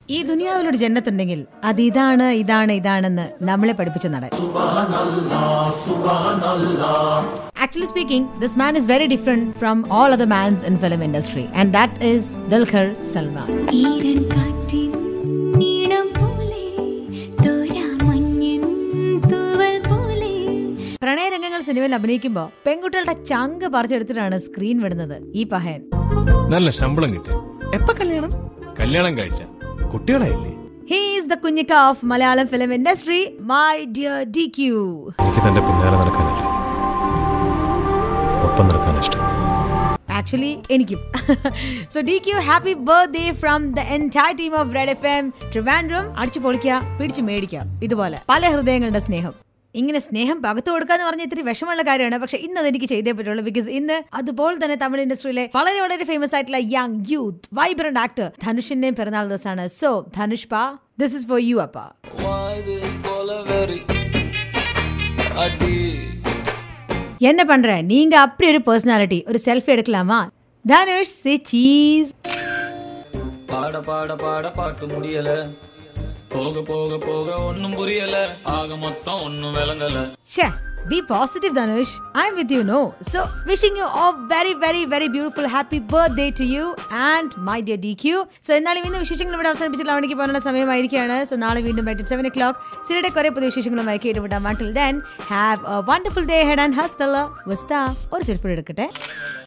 ഈ ദുനിയാവിലൊരു ജന്നത്തുണ്ടെങ്കിൽ അത് ഇതാണ് ഇതാണ് ഇതാണെന്ന് നമ്മളെ പഠിപ്പിച്ച നടൻ Actually speaking, this man is very different from all other mans in film industry, and that is Dulquer Salman. ഈരൻ കാറ്റിൻ ഈണം പോലെ തോരാമഞ്ഞിൻ തൂവൽ പോലെ പ്രണയരംഗങ്ങൾ സിനിമയിൽ അഭിനയിക്കുമ്പോൾ പെൺകുട്ടികളുടെ ചങ്ക് പറിച്ചെടുത്തിട്ടാണ് സ്ക്രീൻ വിടുന്നത് ഈ പഹയൻ നല്ല ശമ്പളം കിട്ടി എപ്പ കല്യാണം കല്യാണം കഴിച്ച കുട്ടികളായില്ലേ he is the Kunjikka of Malayalam film industry my dear D Q എനിക്ക് തന്റെ പിന്നാലെ നടക്കാനില്ല ഒപ്പം നടക്കാൻ ഇഷ്ടം ആക്ച്വലി എനിക്കും so D Q happy birthday from the entire team of Red F M Trivandrum അടിച്ചു പൊളിക്കുക പിടിച്ചു മേടിക്കുക ഇതുപോലെ പല ഹൃദയങ്ങളുടെ സ്നേഹം ഇങ്ങനെ സ്നേഹം പകർത്തു കൊടുക്കാന്ന് പറഞ്ഞ ഇത്തിരി വിഷമമുള്ള കാര്യമാണ് പക്ഷെ ഇന്ന് അത് എനിക്ക് ചെയ്തേ പറ്റുള്ളൂ ബിക്കോസ് ഇന്ന് അതുപോലെ തന്നെ തമിഴ് ഇൻഡസ്ട്രിയിലെ വളരെ വളരെ ഫേമസ് ആയിട്ടുള്ള യങ് യൂത്ത് വൈബ്രന്റ് ആക്ടർ ധനുഷിന്റെയും പിറന്നാൾ ദിവസമാണ് സോ ധനുഷ് പാ ദിസ് ഇസ് ഫോർ യു അപ്പ வாய்து போல வெறி அடி என்ன பண்ற நீங்க அப்படி ஒரு பர்சனாலிட்டி ஒரு செல்ஃபி எடுக்கலாமா தனுஷ் சே சீஸ் பாட பாட பாட பாட்டு முடியல போக போக போக ஒண்ணும் புரியல ஆக மொத்தம் ஒண்ணும் விளங்கல ഷേ be positive Dhanush I am with you no so wishing you oh very very very beautiful happy birthday to you and my dear D Q so എന്നാലും ഇന്ന് വിശേഷങ്ങൾ ഇവിടെ അവസാനിപ്പിച്ചിട്ട് അവണിക്ക് പോകാനുള്ള സമയമായിരിക്കുകയാണ് സോ നാളെ വീണ്ടും ബൈറ്റ് സെവൻ ഒ ക്ലോക്ക് സിനിയുടെ കുറെ പുതിയ വിശേഷങ്ങളുമായി കേട്ടുവിടാം until then have a wonderful day ഹെഡ് ആൻഡ് ഹസ്തല വസ്ത ഒരു സെൽഫി എടുക്കട്ടെ